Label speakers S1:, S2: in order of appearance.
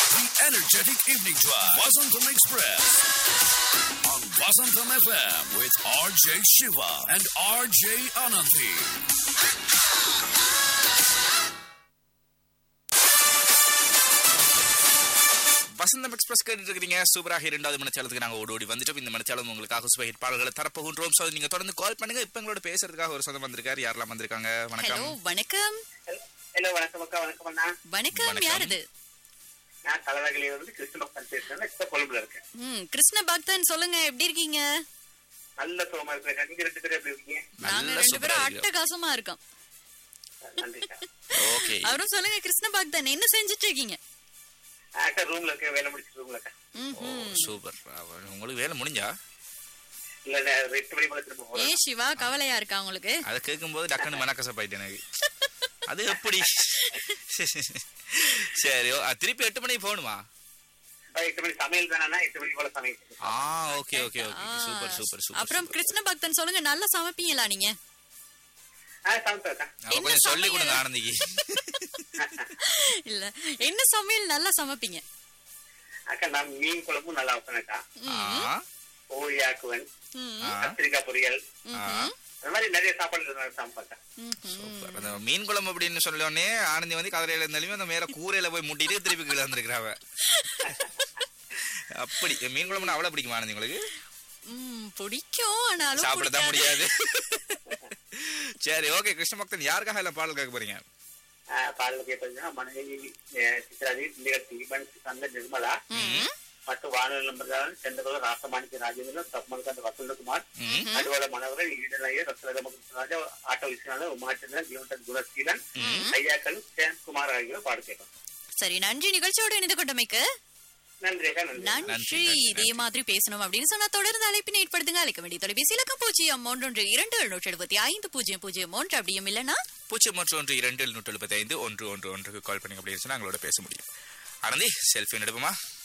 S1: The energetic evening drive. Vasantham Express. On Vasantham FM with RJ Shiva and RJ Ananthi.
S2: Vasantham express கேட்டுட்டு இருக்கிறீங்க சூப்பராக இரண்டாவது மணிச்சாலத்துக்கு நாங்க ஓடி ஓடி வந்துட்டோம் இந்த மணிச்சாலம் உங்களுக்காக சுப பாடல்களை தரப்போகின்றோம் ஸோ நீங்க தொடர்ந்து கால் பண்ணுங்க இப்போ எங்களோட பேசுறதுக்காக ஒரு சொந்தம் வந்திருக்காரு யாரெல்லாம் வந்திருக்காங்க
S3: ஹலோ
S2: வணக்கம்
S3: வணக்கம்
S4: ஹலோ வணக்கம் அக்கா வணக்கம் அண்ணா
S3: வணக்கம்
S2: வணக்கம்.
S3: யார் இது
S4: நான் தலைவகையில வந்து கிருஷ்ணபக்தன் பேசுறேன் இப்ப கொழும்புல இருக்கேன்
S3: ம் கிருஷ்ண பக்தன் சொல்லுங்க எப்படி இருக்கீங்க
S4: நல்ல சுகமா இருக்கிறேன் நீங்க ரெண்டு பேரும் எப்படி இருக்கீங்க
S3: நாங்க
S2: நல்ல
S3: ரெண்டு பேரும்
S2: சூப்பரா
S3: அட்டகாசமா இருக்கோம்
S4: நன்றிக்கா
S2: ஓகே
S3: அவரும் சொல்லுங்க கிருஷ்ண பக்தன் என்ன செஞ்சுட்டு இருக்கீங்க
S4: அக்கா ரூம்ல இருக்க வேலை முடிச்சு ரூம்ல இருக்கா
S3: ம்,
S2: ஓ
S3: ம்.
S2: சூப்பர் உங்களுக்கு வேலை முடிஞ்சா
S4: இல்ல இல்ல எட்டு மணி போல திரும்ப போறேன்
S3: ஏன் சிவா கவலையா இருக்கா உங்களுக்கு
S2: அதை கேட்கும்போது டக்குன்னு மனக்கசப்பாயிட்டு எனக்கு அது எப்படி சரி ஓ, அ, திருப்பி எட்டு மணிக்கு போகணுமா
S4: அஹ் எட்டு மணி சமையல் தானே எட்டு மணி போல சமையல்
S2: ஆ ஓகே ஓகே ஓகே
S3: ஆ,
S2: சூப்பர் சூப்பர் சூப்பர்
S3: அப்புறம்
S2: சூப்பர்.
S3: கிருஷ்ண பக்தன் சொல்லுங்க நல்லா சமைப்பீங்களா நீங்க
S4: ஆ சமைப்பேன் அக்கா
S2: அவ
S3: என்ன
S2: கொஞ்சம் சொல்லி
S3: சமையல்?
S2: கொடுங்க ஆனந்திக்கு
S3: இல்ல என்ன சமையல் நல்லா சமைப்பீங்க
S4: அக்கா நான் மீன் குழம்பும் நல்லா வைப்பேன் அக்கா
S2: ஆ
S4: கோழி ஆக்குவேன்
S3: ம்,
S2: ஆ
S4: கத்திரிக்காய் பொரியல்
S2: ஆ
S4: அந்த மாதிரி நிறைய சாப்பாடு நான் சமைப்பேன் அக்கா.
S3: ம், ம்.
S2: சூப்பர். அந்த மீன் குழம்பு அப்படின்னு சொன்னோடனே ஆனந்தி வந்து கதிரையில இருந்தாலுமே அந்த மேல கூரையில போய் முட்டிட்டு திருப்பி கீழே வந்திருக்கிறாவ அப்படி மீன் குழம்புனா அவ்வளவு பிடிக்குமா ஆனந்தி உங்களுக்கு
S3: ம், பிடிக்கும் ஆனாலும்
S2: சாப்பிடத்தான்
S3: பிடிக்காது.
S2: முடியாது சரி ஓகே கிருஷ்ண பக்தன் யாருக்காக எல்லாம் பாடல் கேட்க போறீங்க
S4: அஹ் பாடல் கேட்டதுன்னா மனைவி அஹ் சித்ராதி திலகர் தீபன் சந்த நிர்மலா
S3: ம்,
S4: மற்றும் வானொலி நம்பர்தான் செந்தகுல ராசமாணிக்க ராஜேந்திரன் தப்மல்காந்த் வசந்தகுமார்
S2: ம்,
S4: நடுவல மனவரன் ஈடனையர் ரத்னராஜா ஆட்டோ விஸ்வநாதன் உமாச்சந்திரன் ஜீவன் குணசீலன் ஐயாக்கள் சேன்குமார் ஆகியோர் பாடு கேட்கும்
S3: சரி நன்றி நிகழ்ச்சியோட இணைந்து கொண்டமைக்கு
S4: நன்றி அக்கா நன்றி
S3: நன்றி
S2: நன்றி,
S3: இதே மாதிரி பேசணும் அப்படின்னு சொன்னா தொடர்ந்து அழைப்பினை ஏற்படுத்துங்க அழைக்க வேண்டிய தொலைபேசி இலக்கம் பூஜ்ஜியம் மூன்றொன்று இரண்டு எழுநூற்றி எழுபத்தி ஐந்து பூஜ்ஜியம் பூஜ்ஜியம் மூன்று அப்படியும் இல்லைன்னா
S2: பூஜ்ஜியம் ஒன்று ஒன்று இரண்டு எழுநூற்றி எழுபத்தி ஐந்து ஒன்று ஒன்று ஒன்றுக்கு கால் பண்ணி அப்படின்னு சொன்னா எங்களோட பேச முடியும் ஆனந்தி செல்ஃபி எடுப்போமா